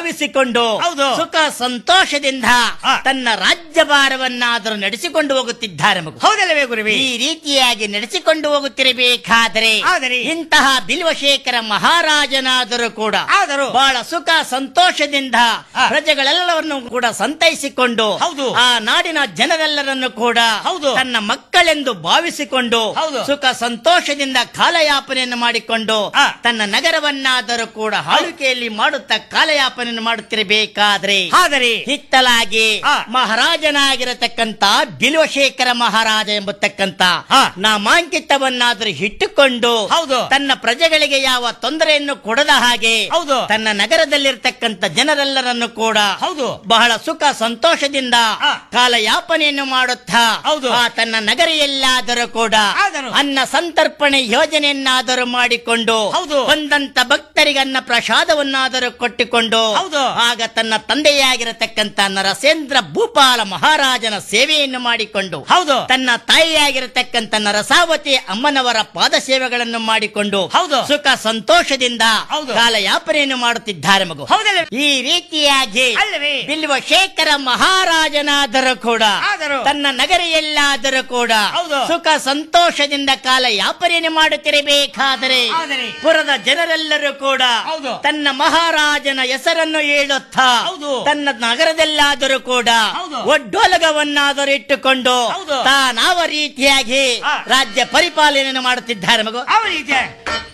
ಭಾವಿಸಿಕೊಂಡು ಹೌದು. ಸುಖ ಸಂತೋಷದಿಂದ ಆ. ತನ್ನ ರಾಜ್ಯಭಾರವನ್ನಾದರೂ ನಡೆಸಿಕೊಂಡು ಹೋಗುತ್ತಿದ್ದಾರೆ ಮಗು ಹೌದಲ್ಲವೇ ಗುರುವಿ ಈ ರೀತಿಯಾಗಿ ನಡೆಸಿಕೊಂಡು ಹೋಗುತ್ತಿರಬೇಕಾದರೆ ಆದರೆ ಇಂತಹ ಬಿಲ್ವಶೇಖರ ಮಹಾರಾಜನಾದರೂ ಕೂಡ ಆದರೂ ಬಹಳ ಸುಖ ಸಂತೋಷದಿಂದ ಆ. ಪ್ರಜೆಗಳೆಲ್ಲವರನ್ನು ಕೂಡ ಸಂತೈಸಿಕೊಂಡು ಹೌದು. ಆ ನಾಡಿನ ಜನರೆಲ್ಲರನ್ನು ಕೂಡ ಹೌದು. ತನ್ನ ಮಕ್ಕಳೆಂದು ಭಾವಿಸಿಕೊಂಡು ಹೌದು. ಸುಖ ಸಂತೋಷದಿಂದ ಕಾಲಯಾಪನೆಯನ್ನು ಮಾಡಿಕೊಂಡು ಆ. ತನ್ನ ನಗರವನ್ನಾದರೂ ಕೂಡ ಆಳ್ವಿಕೆಯಲ್ಲಿ ಮಾಡುತ್ತಾ ಕಾಲಯಾಪನೆಯನ್ನು ಮಾಡುತ್ತಿರಬೇಕಾದ್ರೆ ಆದರೆ ಹಿತ್ತಲಾಗಿ ಆ. ಮಹಾರಾಜನಾಗಿರತಕ್ಕಂತ ಬಿಲ್ವಶೇಖರ ಮಹಾರಾಜ ಎಂಬತಕ್ಕಂತ ಆ. ನಾಮಾಂಕಿತವನ್ನಾದರೂ ಇಟ್ಟುಕೊಂಡು ಹೌದು. ತನ್ನ ಪ್ರಜೆಗಳಿಗೆ ಯಾವ ತೊಂದರೆಯನ್ನು ಕೊಡದ ಹಾಗೆ ಹೌದು. ತನ್ನ ನಗರದಲ್ಲಿರ್ತಕ್ಕಂಥ ಜನರೆಲ್ಲರನ್ನು ಕೂಡ ಹೌದು. ಬಹಳ ಸುಖ ಸಂತೋಷದಿಂದ ಆ. ಕಾಲಯಾಪನೆಯನ್ನು ಮಾಡುತ್ತಾ ಹೌದು. ಆ ತನ್ನ ನಗರ ಎಲ್ಲಾದರೂ ಕೂಡ ಆದರೂ. ಅನ್ನ ಸಂತರ್ಪಣೆ ಯೋಜನೆಯನ್ನಾದರೂ ಮಾಡಿಕೊಂಡು ಹೌದು. ಬಂದಂತ ಭಕ್ತರಿಗೆ ಅನ್ನ ಪ್ರಸಾದವನ್ನಾದರೂ ಕೊಟ್ಟಿಕೊಂಡು ಹೌದು. ಆಗ ತನ್ನ ತಂದೆಯಾಗಿರತಕ್ಕಂತ ನರಸೇಂದ್ರ ಭೂಪಾಲ ಮಹಾರಾಜನ ಸೇವೆಯನ್ನು ಮಾಡಿಕೊಂಡು ಹೌದು. ತನ್ನ ತಾಯಿಯಾಗಿರತಕ್ಕಂತ ನರಸಾವತಿ ಅಮ್ಮನವರ ಪಾದ ಸೇವೆಗಳನ್ನು ಮಾಡಿಕೊಂಡು ಹೌದು. ಸುಖ ಸಂತೋಷದಿಂದ ಹೌದು. ಕಾಲಯಾಪನೆಯನ್ನು ಮಾಡುತ್ತಿದ್ದಾರೆ ಮಗು ಹೌದಲ್ಲವೇ ಈ ರೀತಿಯಾಗಿ ಅಲ್ಲವೇ? ಬಿಲ್ವ ಶೇಖರ ಮಹಾರಾಜನಾದರೂ ಕೂಡ ಆದರೂ. ತನ್ನ ನಗರ ಎಲ್ಲಾದರೂ ಕೂಡ ಹೌದು. ಸುಖ ಸಂತೋಷದಿಂದ ಕಾಲ ಯಾಪನೆಯನ್ನು ಮಾಡುತ್ತಿರಬೇಕಾದರೆ ಆದರೆ. ಪುರದ ಜನರೆಲ್ಲರೂ ಕೂಡ ಹೌದು. ತನ್ನ ಮಹಾರಾಜನ ಹೆಸರನ್ನು ಹೇಳುತ್ತಾ ಹೌದು. ತನ್ನ ನಗರದಲ್ಲಾದರೂ ಕೂಡ ಹೌದು. ಒಡ್ಡೋಲಗವನ್ನಾದರೂ ಇಟ್ಟುಕೊಂಡು ಹೌದು. ತಾನಾವ ರೀತಿಯಾಗಿ ಆ. ರಾಜ್ಯ ಪರಿಪಾಲನೆಯನ್ನು ಮಾಡುತ್ತಿದ್ದಾರೆ ಮಗು ಆ ರೀತಿಯ